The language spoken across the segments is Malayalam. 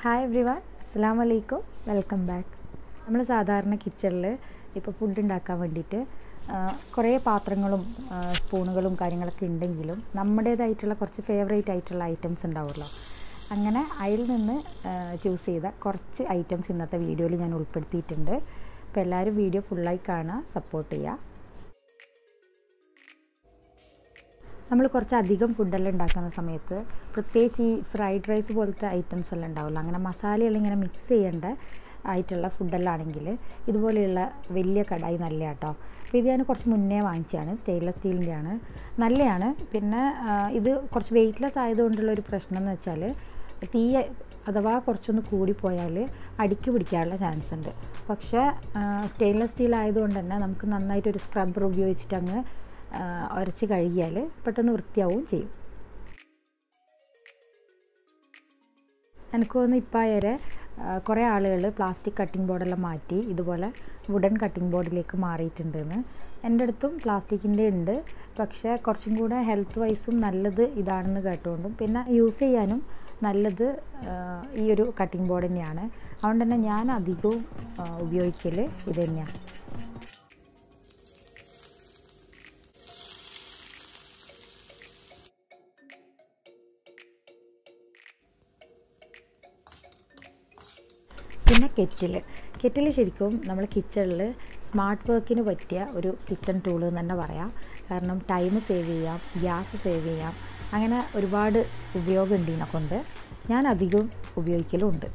ഹായ് എവ്രി വൺ അസ്സാം വലൈക്കും വെൽക്കം ബാക്ക് നമ്മൾ സാധാരണ കിച്ചണിൽ ഇപ്പോൾ ഫുഡ് ഉണ്ടാക്കാൻ വേണ്ടിയിട്ട് കുറേ പാത്രങ്ങളും ആ, സ്പൂണുകളും കാര്യങ്ങളൊക്കെ ഉണ്ടെങ്കിലും നമ്മുടേതായിട്ടുള്ള കുറച്ച് ഫേവറേറ്റ് ആയിട്ടുള്ള ഐറ്റംസ് ഉണ്ടാവുമല്ലോ അങ്ങനെ അതിൽ നിന്ന് ചൂസ് ചെയ്ത കുറച്ച് ഐറ്റംസ് ഇന്നത്തെ വീഡിയോയിൽ ഞാൻ ഉൾപ്പെടുത്തിയിട്ടുണ്ട് അപ്പോൾ എല്ലാവരും വീഡിയോ ഫുള്ളായി കാണുക സപ്പോർട്ട് ചെയ്യുക നമ്മൾ കുറച്ച് അധികം ഫുഡെല്ലാം ഉണ്ടാക്കുന്ന സമയത്ത് പ്രത്യേകിച്ച് ഈ ഫ്രൈഡ് റൈസ് പോലത്തെ ഐറ്റംസ് എല്ലാം ഉണ്ടാവില്ല അങ്ങനെ മസാലയെല്ലാം ഇങ്ങനെ മിക്സ് ചെയ്യേണ്ട ആയിട്ടുള്ള ഫുഡെല്ലാം ആണെങ്കിൽ ഇതുപോലെയുള്ള വലിയ കടായി നല്ല കേട്ടോ അപ്പോൾ ഇത് ഞാൻ കുറച്ച് മുന്നേ വാങ്ങിച്ചതാണ് സ്റ്റെയിൻലെസ് സ്റ്റീലിൻ്റെയാണ് നല്ലതാണ് പിന്നെ ആ, ഇത് കുറച്ച് വെയ്റ്റ്ലെസ് ആയതുകൊണ്ടുള്ള ഒരു പ്രശ്നം എന്ന് വെച്ചാൽ തീ അഥവാ കുറച്ചൊന്ന് കൂടിപ്പോയാൽ അടിക്ക് പിടിക്കാനുള്ള ചാൻസ് ഉണ്ട് പക്ഷേ സ്റ്റെയിൻലെസ് സ്റ്റീൽ ആയതുകൊണ്ട് തന്നെ നമുക്ക് നന്നായിട്ടൊരു സ്ക്രബ്ബർ ഉപയോഗിച്ചിട്ട് അങ്ങ് ആ, ഉരച്ച് കഴുകിയാൽ പെട്ടെന്ന് വൃത്തിയാവുകയും ചെയ്യും എനിക്ക് തോന്നുന്നു ഇപ്പം വരെ കുറേ ആളുകൾ പ്ലാസ്റ്റിക് കട്ടിംഗ് ബോർഡെല്ലാം മാറ്റി ഇതുപോലെ വുഡൻ കട്ടിംഗ് ബോർഡിലേക്ക് മാറിയിട്ടുണ്ടെന്ന് എൻ്റെ അടുത്തും പ്ലാസ്റ്റിക്കിൻ്റെ ഉണ്ട് പക്ഷേ കുറച്ചും കൂടെ ഹെൽത്ത് വൈസും നല്ലത് ഇതാണെന്ന് കേട്ടുകൊണ്ടും പിന്നെ യൂസ് ചെയ്യാനും നല്ലത് ആ, ഈ ഒരു കട്ടിംഗ് ബോർഡ് തന്നെയാണ് അതുകൊണ്ട് തന്നെ ഞാൻ അധികവും ഉപയോഗിക്കൽ ഇത് തന്നെയാണ് പിന്നെ കെറ്റിൽ കെറ്റിൽ ശരിക്കും നമ്മൾ കിച്ചണിൽ സ്മാർട്ട് വർക്കിന് പറ്റിയ ഒരു കിച്ചൺ ടൂൾ എന്ന് തന്നെ പറയാം കാരണം ടൈം സേവ് ചെയ്യാം ഗ്യാസ് സേവ് ചെയ്യാം അങ്ങനെ ഒരുപാട് ഉപയോഗമുണ്ട് ഇതിനെ കൊണ്ട് ഞാൻ അധികം ഉപയോഗിക്കലും ഉണ്ട്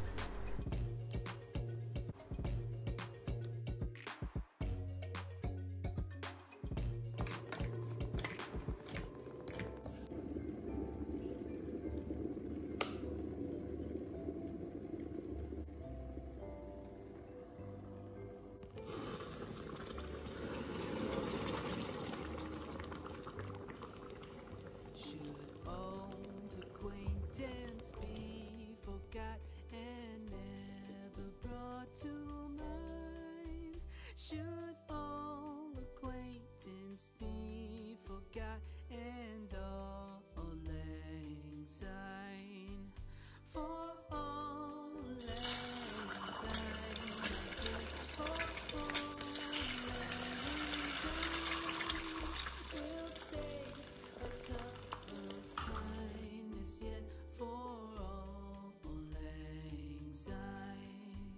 Should old acquaintance be forgot and never brought to mind? Should old acquaintance be forgot and all lang syne? For all lang syne, for all lang syne, we'll take a cup of kindness yet for all lang syne.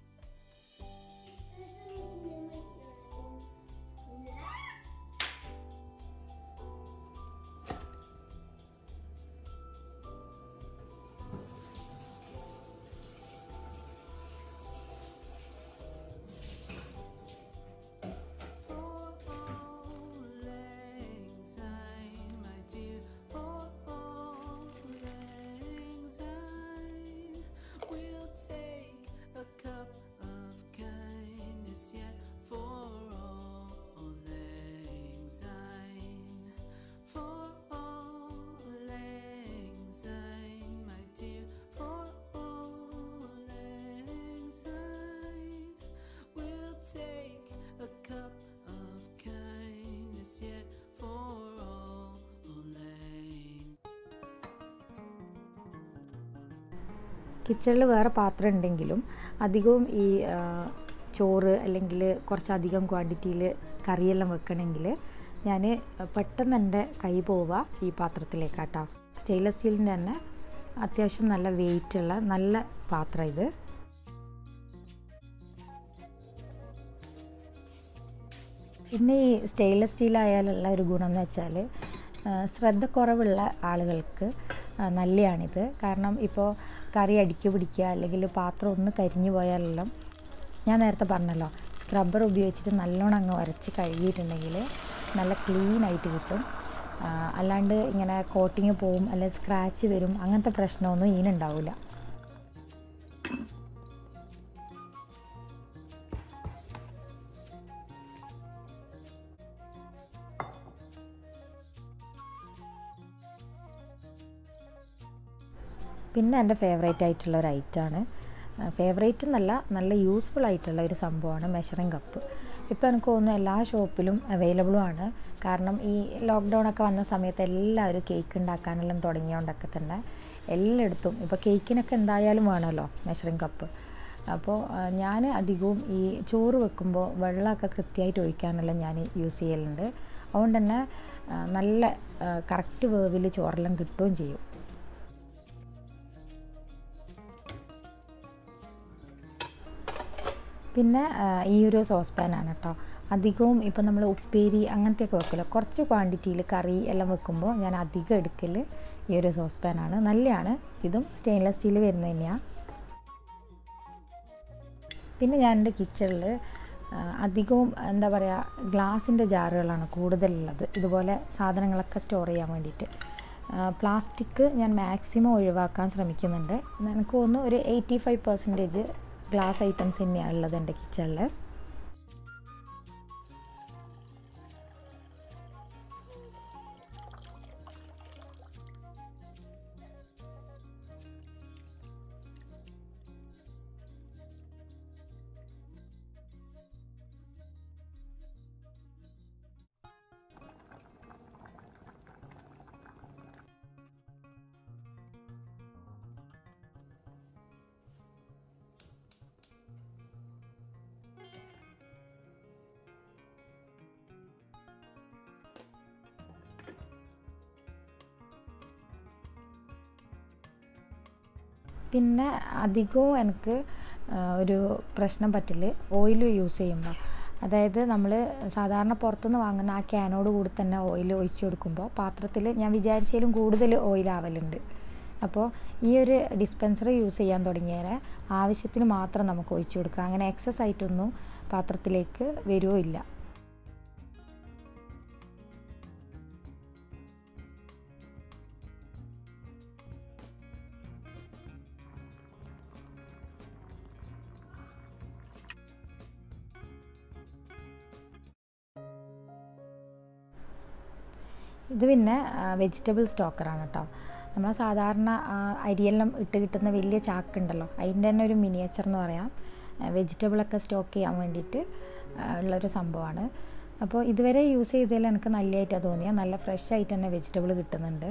For all lang syne, my dear, for all lang syne, we'll take a cup of kindness yet for all lang syne. For all lang syne, my dear, for all lang syne, we'll take a cup of kindness yet for all lang കിച്ചണിൽ വേറെ പാത്രം ഉണ്ടെങ്കിലും അധികവും ഈ ആ, ചോറ് അല്ലെങ്കിൽ കുറച്ചധികം ക്വാണ്ടിറ്റിയിൽ കറിയെല്ലാം വെക്കണമെങ്കിൽ ഞാൻ പെട്ടെന്ന് എൻ്റെ കൈ പോവുക ഈ പാത്രത്തിലേക്കാട്ടോ സ്റ്റെയിൻലെസ് സ്റ്റീലിൻ്റെ തന്നെ അത്യാവശ്യം നല്ല വെയിറ്റുള്ള നല്ല പാത്രം ഇത് പിന്നെ ഈ സ്റ്റെയിൻലെസ് സ്റ്റീൽ ആയാലുള്ള ഒരു ഗുണം എന്ന് വെച്ചാൽ ശ്രദ്ധ കുറവുള്ള ആളുകൾക്ക് ആ, നല്ലതാണിത് കാരണം ഇപ്പോൾ കറി അടിക്ക് പിടിക്കുക അല്ലെങ്കിൽ പാത്രം ഒന്ന് കരിഞ്ഞു പോയാലെല്ലാം ഞാൻ നേരത്തെ പറഞ്ഞല്ലോ സ്ക്രബ്ബർ ഉപയോഗിച്ചിട്ട് നല്ലോണം അങ്ങ് ഉരച്ച് കഴുകിയിട്ടുണ്ടെങ്കിൽ നല്ല ക്ലീൻ ആയിട്ട് കിട്ടും ആ, അല്ലാണ്ട് ഇങ്ങനെ കോട്ടിങ് പോവും അല്ലെങ്കിൽ സ്ക്രാച്ച് വരും അങ്ങനത്തെ പ്രശ്നമൊന്നും ഇതിനുണ്ടാവില്ല പിന്നെ എൻ്റെ ഫേവറേറ്റ് ആയിട്ടുള്ള ഒരു ഐറ്റമാണ് ഫേവറേറ്റ് എന്നല്ല നല്ല യൂസ്ഫുൾ ആയിട്ടുള്ള ഒരു സംഭവമാണ് മെഷറിംഗ് കപ്പ് ഇപ്പോൾ എനിക്ക് തോന്നുന്നു എല്ലാ ഷോപ്പിലും അവൈലബിളും ആണ് കാരണം ഈ ലോക്ക്ഡൗൺ ഒക്കെ വന്ന സമയത്ത് എല്ലാവരും കേക്ക് ഉണ്ടാക്കാനെല്ലാം തുടങ്ങിയോണ്ടൊക്കെ തന്നെ എല്ലായിടത്തും ഇപ്പോൾ കേക്കിനൊക്കെ എന്തായാലും വേണമല്ലോ മെഷറിംഗ് കപ്പ് അപ്പോൾ ഞാൻ അധികവും ഈ ചോറ് വെക്കുമ്പോൾ വെള്ളമൊക്കെ കൃത്യമായിട്ട് ഒഴിക്കാനെല്ലാം ഞാൻ യൂസ് ചെയ്യലുണ്ട് അതുകൊണ്ട് തന്നെ ആ, നല്ല കറക്റ്റ് വേവിൽ ചോറെല്ലാം കിട്ടുകയും ചെയ്യും പിന്നെ ആ, ഈ ഒരു സോസ് പാനാണ് കേട്ടോ അധികവും ഇപ്പോൾ നമ്മൾ ഉപ്പേരി അങ്ങനത്തെയൊക്കെ വെക്കുമല്ലോ കുറച്ച് ക്വാണ്ടിറ്റിയിൽ കറി എല്ലാം വെക്കുമ്പോൾ ഞാൻ അധികം എടുക്കൽ ഈ ഒരു സോസ് പാനാണ് നല്ലതാണ് ഇതും സ്റ്റെയിൻലെസ് സ്റ്റീൽ വരുന്നത് തന്നെയാണ് പിന്നെ ഞാൻ എൻ്റെ കിച്ചണിൽ അധികവും എന്താ പറയുക ഗ്ലാസിൻ്റെ ജാറുകളാണ് കൂടുതലുള്ളത് ഇതുപോലെ സാധനങ്ങളൊക്കെ സ്റ്റോർ ചെയ്യാൻ വേണ്ടിയിട്ട് പ്ലാസ്റ്റിക് ഞാൻ മാക്സിമം ഒഴിവാക്കാൻ ശ്രമിക്കുന്നുണ്ട് എനിക്ക് തോന്നുന്നു ഒരു eighty five percentage glass items തന്നെയാണ് ഉള്ളത് എൻ്റെ കിച്ചണിൽ പിന്നെ അധികവും എനിക്ക് ആ, ഒരു പ്രശ്നം പറ്റല് ഓയിൽ യൂസ് ചെയ്യുമ്പോൾ അതായത് നമ്മൾ സാധാരണ പുറത്തുനിന്ന് വാങ്ങുന്ന ആ ക്യാനോട് കൂടി തന്നെ ഓയിൽ ഒഴിച്ചു കൊടുക്കുമ്പോൾ പാത്രത്തിൽ ഞാൻ വിചാരിച്ചതിലും കൂടുതൽ ഓയിൽ ആവലുണ്ട് അപ്പോൾ ഈ ഒരു ഡിസ്പെൻസർ യൂസ് ചെയ്യാൻ തുടങ്ങിയാൽ ആവശ്യത്തിന് മാത്രം നമുക്ക് ഒഴിച്ചു കൊടുക്കുക അങ്ങനെ എക്സസ് ആയിട്ടൊന്നും പാത്രത്തിലേക്ക് വരുമോ ഇല്ല ഇത് പിന്നെ വെജിറ്റബിൾ സ്റ്റോക്കറാണ് കേട്ടോ നമ്മൾ സാധാരണ ആ, അരിയെല്ലാം ഇട്ട് കിട്ടുന്ന വലിയ ചാക്കുണ്ടല്ലോ അതിൻ്റെ തന്നെ ഒരു മിനിയേച്ചർ എന്ന് പറയാം വെജിറ്റബിളൊക്കെ സ്റ്റോക്ക് ചെയ്യാൻ വേണ്ടിയിട്ട് ആ, ഉള്ളൊരു സംഭവമാണ് അപ്പോൾ ഇതുവരെ യൂസ് ചെയ്തതിൽ എനിക്ക് നല്ലതായിട്ടാണ് തോന്നിയത് നല്ല ഫ്രഷ് ആയിട്ട് തന്നെ വെജിറ്റബിൾ കിട്ടുന്നുണ്ട്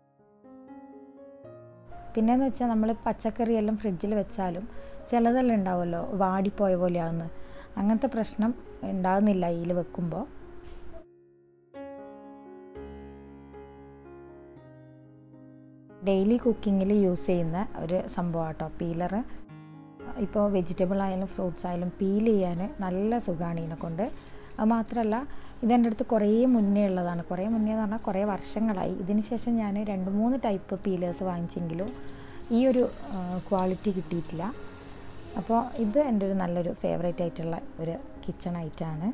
പിന്നെന്ന് വെച്ചാൽ നമ്മൾ പച്ചക്കറി എല്ലാം ഫ്രിഡ്ജിൽ വെച്ചാലും ചിലതെല്ലാം ഉണ്ടാവുമല്ലോ വാടിപ്പോയ പോലെയാവുന്ന അങ്ങനത്തെ പ്രശ്നം ഉണ്ടാകുന്നില്ല ഇതിൽ വെക്കുമ്പോൾ ഡെയിലി കുക്കിങ്ങിൽ യൂസ് ചെയ്യുന്ന ഒരു സംഭവം കേട്ടോ പീലർ ഇപ്പോൾ വെജിറ്റബിൾ ആയാലും ഫ്രൂട്ട്സ് ആയാലും പീൽ ചെയ്യാൻ നല്ല സുഖമാണ് ഇതിനെ കൊണ്ട് അത് മാത്രമല്ല ഇതെൻ്റെ അടുത്ത് കുറേ മുന്നേ ഉള്ളതാണ് കുറേ മുന്നേ എന്ന് പറഞ്ഞാൽ കുറേ വർഷങ്ങളായി ഇതിന് ശേഷം ഞാൻ രണ്ട് മൂന്ന് ടൈപ്പ് പീലേഴ്സ് വാങ്ങിച്ചെങ്കിലും ഈ ഒരു ക്വാളിറ്റി കിട്ടിയിട്ടില്ല അപ്പോൾ ഇത് എൻ്റെ ഒരു നല്ലൊരു ഫേവറേറ്റ് ആയിട്ടുള്ള ഒരു കിച്ചൺ ഐറ്റമാണ്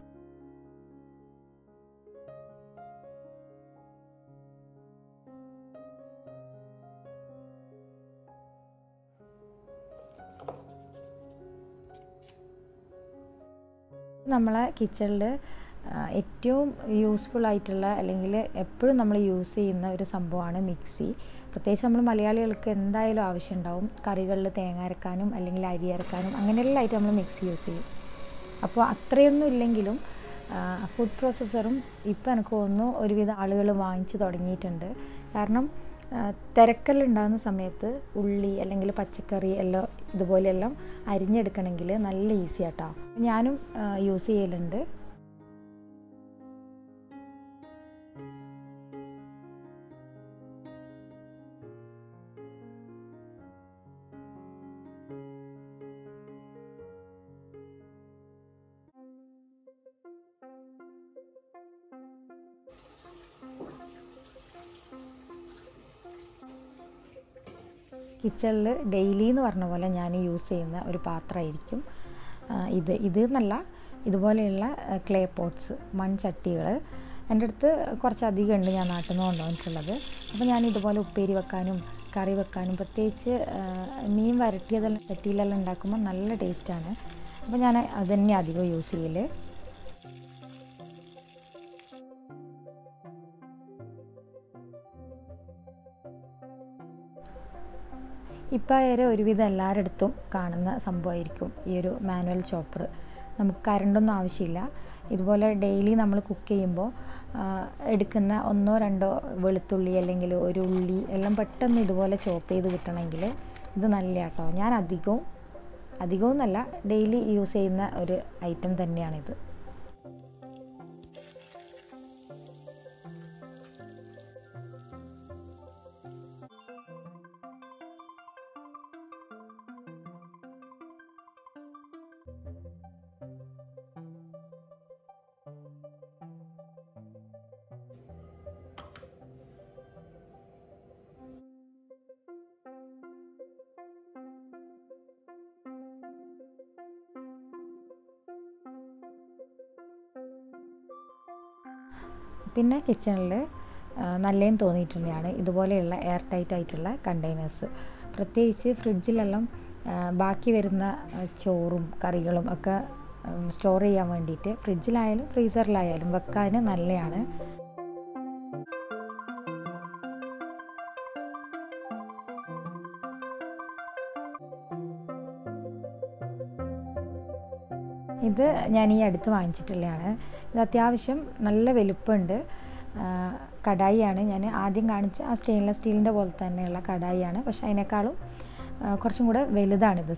നമ്മളെ കിച്ചണിൽ ഏറ്റവും യൂസ്ഫുൾ ആയിട്ടുള്ള അല്ലെങ്കിൽ എപ്പോഴും നമ്മൾ യൂസ് ചെയ്യുന്ന ഒരു സംഭവമാണ് മിക്സി പ്രത്യേകിച്ച് നമ്മൾ മലയാളികൾക്ക് എന്തായാലും ആവശ്യമുണ്ടാവും കറികളിൽ തേങ്ങ അരക്കാനും അല്ലെങ്കിൽ അരി അരക്കാനും അങ്ങനെയെല്ലാം ആയിട്ട് നമ്മൾ മിക്സി യൂസ് ചെയ്യും അപ്പോൾ അത്രയൊന്നും ഇല്ലെങ്കിലും ഫുഡ് പ്രോസസ്സറും ഇപ്പം എനിക്ക് തോന്നുന്നു ഒരുവിധ ആളുകൾ വാങ്ങിച്ചു തുടങ്ങിയിട്ടുണ്ട് കാരണം ആ, തിരക്കെല്ലാം ഉണ്ടാകുന്ന സമയത്ത് ഉള്ളി അല്ലെങ്കിൽ പച്ചക്കറി എല്ലാം ഇതുപോലെയെല്ലാം അരിഞ്ഞെടുക്കണമെങ്കിൽ നല്ല ഈസി ആട്ടോ ഞാനും യൂസ് ചെയ്യലുണ്ട് കിച്ചണിൽ ഡെയിലി എന്ന് പറഞ്ഞ പോലെ ഞാൻ യൂസ് ചെയ്യുന്ന ഒരു പാത്രമായിരിക്കും ആ, ഇത് ഇത് എന്നല്ല ഇതുപോലെയുള്ള ക്ലേ പോട്ട്സ് മൺചട്ടികൾ എൻ്റെ അടുത്ത് കുറച്ചധികം ഉണ്ട് ഞാൻ നാട്ടിൽ നിന്ന് കൊണ്ടുവന്നിട്ടുള്ളത് അപ്പോൾ ഞാൻ ഇതുപോലെ ഉപ്പേരി വെക്കാനും കറി വെക്കാനും പ്രത്യേകിച്ച് ആ, മീൻ വരട്ടിയതെല്ലാം ചട്ടിയിലെല്ലാം ഉണ്ടാക്കുമ്പോൾ നല്ല ടേസ്റ്റാണ് അപ്പോൾ ഞാൻ അത് തന്നെ അധികം യൂസ് ചെയ്യൽ ഇപ്പോൾ വരെ ഒരുവിധം എല്ലാവരുടെ അടുത്തും കാണുന്ന സംഭവമായിരിക്കും ഈ ഒരു മാനുവൽ ചോപ്പർ നമുക്ക് കറണ്ടൊന്നും ആവശ്യമില്ല ഇതുപോലെ ഡെയിലി നമ്മൾ കുക്ക് ചെയ്യുമ്പോൾ ആ, എടുക്കുന്ന ഒന്നോ രണ്ടോ വെളുത്തുള്ളി അല്ലെങ്കിൽ ഒരു ഉള്ളി എല്ലാം പെട്ടെന്ന് ഇതുപോലെ ചോപ്പ് ചെയ്ത് കിട്ടണമെങ്കിൽ ഇത് നല്ല കേട്ടോ ഞാൻ അധികവും അധികവും എന്നല്ല ഡെയിലി യൂസ് ചെയ്യുന്ന ഒരു ഐറ്റം തന്നെയാണിത് പിന്നെ കിച്ചണിൽ നല്ലതെന്ന് തോന്നിയിട്ടുള്ളതാണ് ഇതുപോലെയുള്ള എയർ ടൈറ്റ് ആയിട്ടുള്ള കണ്ടെയ്നേഴ്സ് പ്രത്യേകിച്ച് ഫ്രിഡ്ജിലെല്ലാം ആ, ബാക്കി വരുന്ന ആ, ചോറും കറികളും ഒക്കെ സ്റ്റോർ ചെയ്യാൻ വേണ്ടിയിട്ട് ഫ്രിഡ്ജിലായാലും ഫ്രീസറിലായാലും വെക്കാൻ നല്ലതാണ് ഇത് ഞാൻ ഈ അടുത്ത് വാങ്ങിച്ചിട്ടുള്ളതാണ് ഇത് അത്യാവശ്യം നല്ല വലുപ്പമുണ്ട് ആ, കടായിയാണ് ഞാൻ ആദ്യം കാണിച്ച ആ സ്റ്റെയിൻലെസ് സ്റ്റീലിൻ്റെ പോലെ തന്നെയുള്ള കടായിയാണ് പക്ഷെ അതിനേക്കാളും ആ, കുറച്ചും കൂടെ വലുതാണിത്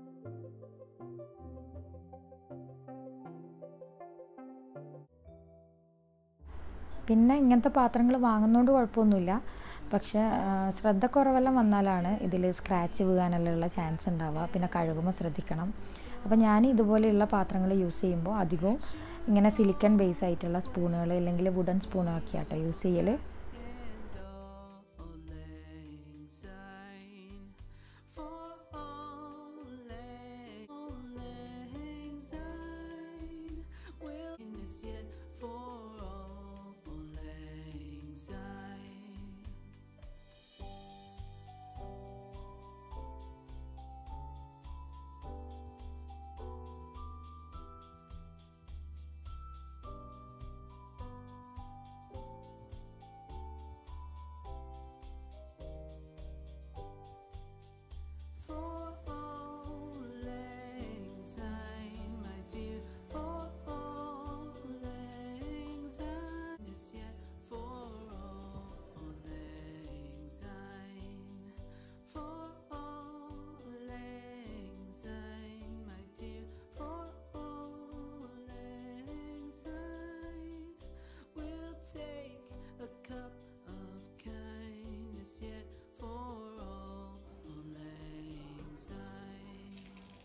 പിന്നെ ഇങ്ങനത്തെ പാത്രങ്ങൾ വാങ്ങുന്നതുകൊണ്ട് കുഴപ്പമൊന്നുമില്ല പക്ഷേ ആ, ശ്രദ്ധക്കുറവെല്ലാം വന്നാലാണ് ഇതിൽ സ്ക്രാച്ച് വീഴാനെല്ലാം ഉള്ള ചാൻസ് ഉണ്ടാവുക പിന്നെ കഴുകുമ്പോൾ ശ്രദ്ധിക്കണം അപ്പോൾ ഞാൻ ഇതുപോലെയുള്ള പാത്രങ്ങൾ യൂസ് ചെയ്യുമ്പോൾ അധികവും ഇങ്ങനെ സിലിക്കൺ ബേസ് ആയിട്ടുള്ള സ്പൂണുകൾ അല്ലെങ്കിൽ വുഡൻ സ്പൂണൊക്കെ ആട്ടോ യൂസ് ചെയ്യൽ For all anxiety, my dear, for all anxiety, yes, yet for all anxiety, for all anxiety, my dear, for all anxiety, we'll take a cup of kindness, yet for all anxiety.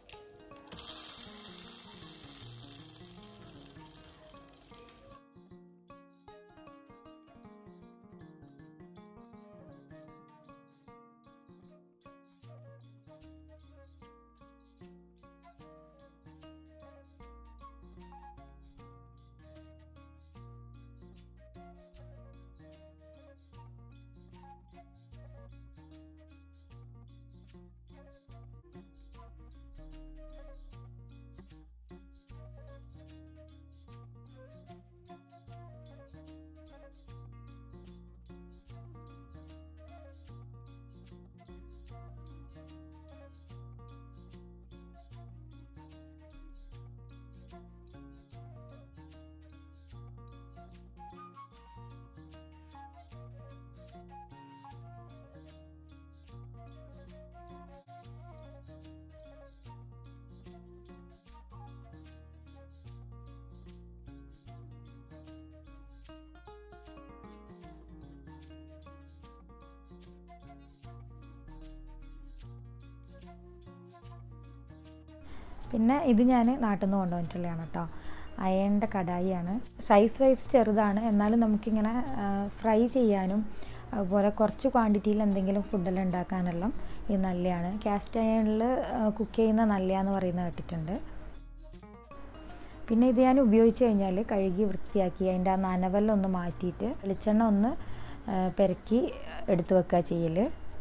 പിന്നെ ഇത് ഞാൻ നാട്ടിൽ നിന്ന് കൊണ്ടുവന്നിട്ടുള്ളതാണ് കേട്ടോ അയണിൻ്റെ കടായിയാണ് സൈസ് വൈസ് ചെറുതാണ് എന്നാലും നമുക്കിങ്ങനെ ഫ്രൈ ചെയ്യാനും അതുപോലെ കുറച്ച് ക്വാണ്ടിറ്റിയിൽ എന്തെങ്കിലും ഫുഡെല്ലാം ഉണ്ടാക്കാനെല്ലാം ഇത് നല്ലതാണ് കാസ്റ്റ് അയണിൽ കുക്ക് ചെയ്യുന്ന നല്ലതാന്ന് പറയുന്നത് കേട്ടിട്ടുണ്ട് പിന്നെ ഇത് ഞാൻ ഉപയോഗിച്ച് കഴിഞ്ഞാൽ കഴുകി വൃത്തിയാക്കി അതിൻ്റെ ആ നനവെല്ലാം ഒന്ന് മാറ്റിയിട്ട് വെളിച്ചെണ്ണ ഒന്ന് ആ, പെരക്കി എടുത്ത് വെക്കുക ചെയ്യൽ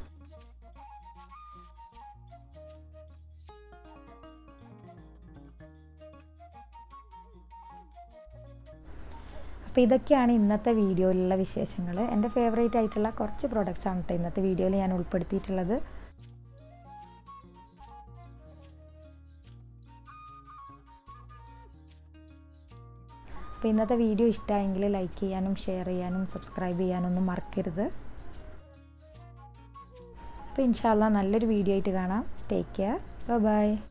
അപ്പോൾ ഇതൊക്കെയാണ് ഇന്നത്തെ വീഡിയോയിലുള്ള വിശേഷങ്ങൾ എൻ്റെ ഫേവറേറ്റ് ആയിട്ടുള്ള കുറച്ച് പ്രോഡക്റ്റ്സ് ആണ് കേട്ടോ ഇന്നത്തെ വീഡിയോയിൽ ഞാൻ ഉൾപ്പെടുത്തിയിട്ടുള്ളത് അപ്പോൾ ഇന്നത്തെ വീഡിയോ ഇഷ്ടമായെങ്കിൽ ലൈക്ക് ചെയ്യാനും ഷെയർ ചെയ്യാനും സബ്സ്ക്രൈബ് ചെയ്യാനൊന്നും മറക്കരുത് അപ്പോൾ ഇൻഷാല്ല നല്ലൊരു വീഡിയോ ആയിട്ട് കാണാം ടേക്ക് കെയർ ബൈ